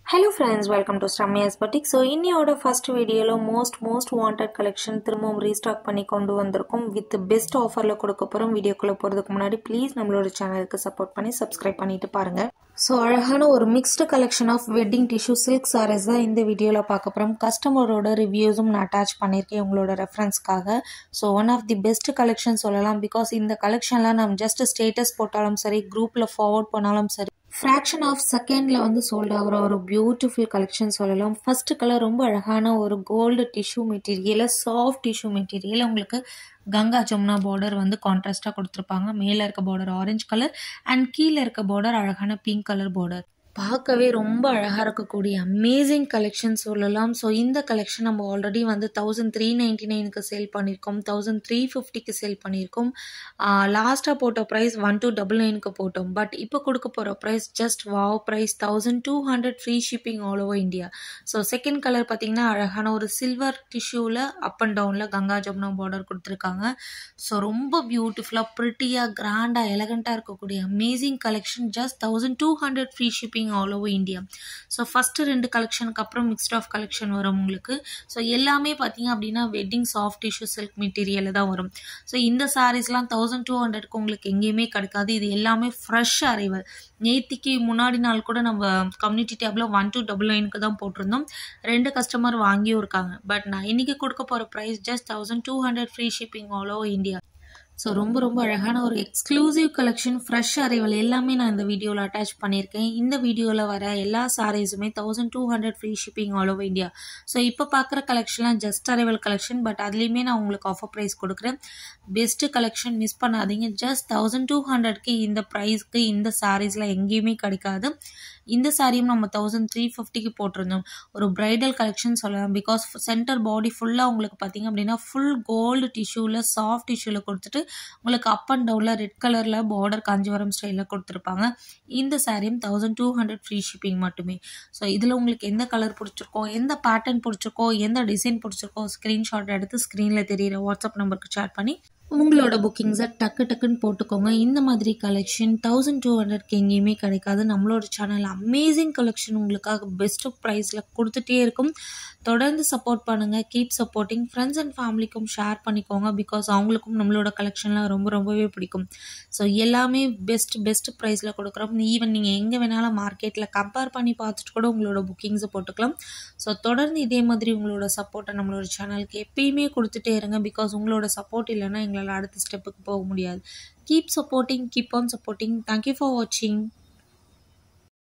hello friends welcome to ஸ்டம்மியாஸ் பட்டிக் so இன்னியோட ஃபர்ஸ்ட் வீடியோவில் மோஸ்ட் மோஸ்ட் வாண்டட் கலெக்ஷன் திரும்பவும் ரீஸ்டாக் பண்ணி கொண்டு வந்திருக்கோம் வித் பெஸ்ட் ஆஃபரில் கொடுக்க போகிறோம் வீடியோக்குள்ளே போகிறதுக்கு முன்னாடி ப்ளீஸ் நம்மளோட சேனலுக்கு சப்போர்ட் பண்ணி சப்ஸ்கிரைப் பண்ணிட்டு பாருங்கள் ஸோ அழகான ஒரு mixed collection of wedding tissue silk saris தான் இந்த வீடியோவில் பார்க்க போகிறோம் கஸ்டமரோட ரிவ்யூஸும் நான் அட்டாச் பண்ணியிருக்கேன் உங்களோட ரெஃபரன்ஸ்க்காக so one of the best collection சொல்லலாம் பிகாஸ் இந்த கலெக்ஷன்லாம் நம்ம ஜஸ்ட் ஸ்டேட்டஸ் போட்டாலும் சரி குரூப்பில் ஃபார்வர்ட் பண்ணாலும் சரி ஃப்ராக்ஷன் ஆஃப் செகண்டில் வந்து சோல்ட் ஆகிற ஒரு பியூட்டிஃபுல் கலெக்ஷன் சொல்லலாம் ஃபர்ஸ்ட் கலர் ரொம்ப அழகான ஒரு gold tissue material soft tissue material உங்களுக்கு கங்கா ஜமுனா பார்டர் வந்து கான்ட்ராஸ்டாக கொடுத்துருப்பாங்க மேலே இருக்க பார்டர் ஆரஞ்சு கலர் அண்ட் கீழே இருக்க பார்டர் அழகான பிங்க் கலர் பார்டர் பார்க்கவே ரொம்ப அழகாக இருக்கக்கூடிய அமேசிங் கலெக்ஷன் சொல்லலாம் ஸோ இந்த கலெக்ஷன் நம்ம ஆல்ரெடி வந்து தௌசண்ட் த்ரீ நைன்டி நைனுக்கு சேல் பண்ணியிருக்கோம் தௌசண்ட் த்ரீ ஃபிஃப்டிக்கு சேல் பண்ணியிருக்கோம் லாஸ்ட்டாக போட்ட ப்ரைஸ் ஒன் டூ டபுள் நைனுக்கு போட்டோம் பட் இப்போ கொடுக்க போகிற price just wow price thousand two hundred free shipping all over India so second colour பார்த்தீங்கன்னா அழகான ஒரு சில்வர் டிஷ்யூவில் அப் அண்ட் டவுனில் கங்கா ஜமுனா பார்டர் கொடுத்துருக்காங்க ஸோ ரொம்ப பியூட்டிஃபுல்லாக ப்ரிட்டியாக கிராண்டாக எலகண்ட்டாக இருக்கக்கூடிய amazing collection just thousand two hundred free shipping all over India so first ரெண்டு கலெக்ஷனுக்கு அப்புறம் மிக்ஸ்ட் ஆஃப் கலெக்ஷன் வரும் உங்களுக்கு ஸோ எல்லாமே பார்த்தீங்க அப்படின்னா வெட்டிங் சாஃப்ட் டிஷ்யூ சில்க் மெட்டீரியலில் தான் வரும் ஸோ இந்த சாரீஸ்லாம் தௌசண்ட் டூ ஹண்ட்ரட்க்கு உங்களுக்கு எங்கேயுமே கிடைக்காது இது எல்லாமே ஃப்ரெஷ் அரைவல் நேத்திக்கு முன்னாடி நாள் கூட நம்ம கம்யூனிட்டி டேப்பில் ஒன் டூ டபுள் நைனுக்கு தான் போட்டிருந்தோம் ரெண்டு கஸ்டமர் வாங்கியும் இருக்காங்க பட் நான் இன்னைக்கு கொடுக்க போகிற price just thousand two hundred free shipping all over India so ரொம்ப ரொம்ப அழகான ஒரு எக்ஸ்க்ளூசிவ் கலெக்ஷன் ஃப்ரெஷ் அரைவல் எல்லாமே நான் இந்த வீடியோவில் அட்டாச் பண்ணியிருக்கேன் இந்த வீடியோவில் வர எல்லா சாரீஸுமே thousand two hundred free shipping all over India so இப்போ பார்க்குற கலெக்ஷன்லாம் ஜஸ்ட் அரைவல் கலெக்ஷன் பட் அதுலேயுமே நான் உங்களுக்கு ஆஃபர் ப்ரைஸ் கொடுக்குறேன் பெஸ்ட்டு கலெக்ஷன் மிஸ் பண்ணாதீங்க ஜஸ்ட் தௌசண்ட் டூ ஹண்ட்ரட்க்கு இந்த ப்ரைஸ்க்கு இந்த சாரீஸில் எங்கேயுமே கிடைக்காது இந்த சாரியும் நம்ம தௌசண்ட் த்ரீ ஃபிஃப்டிக்கு போட்டிருந்தோம் ஒரு ப்ரைடல் கலெக்ஷன் சொல்லலாம் பிகாஸ் சென்டர் பாடி ஃபுல்லாக உங்களுக்கு பார்த்தீங்க அப்படின்னா ஃபுல் கோல்டு டிஷ்யூவில் சாஃப்ட் டிஷ்யூவில் கொடுத்துட்டு உங்களுக்கு அப் அண்ட் டவுனில் ரெட் கலரில் பார்டர் காஞ்சிபுரம் ஸ்டைலில் கொடுத்துருப்பாங்க இந்த சாரியும் thousand two hundred free shipping மட்டுமே ஸோ இதில் உங்களுக்கு எந்த கலர் பிடிச்சிருக்கோ எந்த பேட்டர்ன் பிடிச்சிருக்கோ எந்த டிசைன் பிடிச்சிருக்கோ ஸ்க்ரீன்ஷாட் எடுத்து ஸ்க்ரீனில் தெரியிற வாட்ஸ்அப் நம்பருக்கு சேட் பண்ணி உங்களோட புக்கிங்ஸை டக்கு டக்குன்னு போட்டுக்கோங்க இந்த மாதிரி கலெக்ஷன் தௌசண்ட் டூ ஹண்ட்ரட்க்கு எங்கேயுமே கிடைக்காது நம்மளோட சேனல் அமேசிங் கலெக்ஷன் உங்களுக்காக பெஸ்ட் ப்ரைஸில் கொடுத்துட்டே இருக்கும் தொடர்ந்து சப்போர்ட் பண்ணுங்கள் கீப் சப்போர்ட்டிங் ஃப்ரெண்ட்ஸ் அண்ட் ஃபேமிலிக்கும் ஷேர் பண்ணிக்கோங்க பிகாஸ் அவங்களுக்கும் நம்மளோட கலெக்ஷன்லாம் ரொம்ப ரொம்பவே பிடிக்கும் ஸோ எல்லாமே பெஸ்ட் பெஸ்ட் ப்ரைஸில் கொடுக்குறோம் ஈவன் நீங்கள் எங்கே வேணாலும் மார்க்கெட்டில் கம்பேர் பண்ணி பார்த்துட்டு கூட உங்களோட புக்கிங்ஸை போட்டுக்கலாம் ஸோ தொடர்ந்து இதே மாதிரி உங்களோட சப்போர்ட்டை நம்மளோட சேனலுக்கு எப்பயுமே கொடுத்துட்டே இருங்க பிகாஸ் உங்களோட சப்போர்ட் இல்லைன்னா எங்களால் அடுத்த ஸ்டெப்புக்கு போக முடியாது keep supporting keep on supporting thank you for வாட்சிங்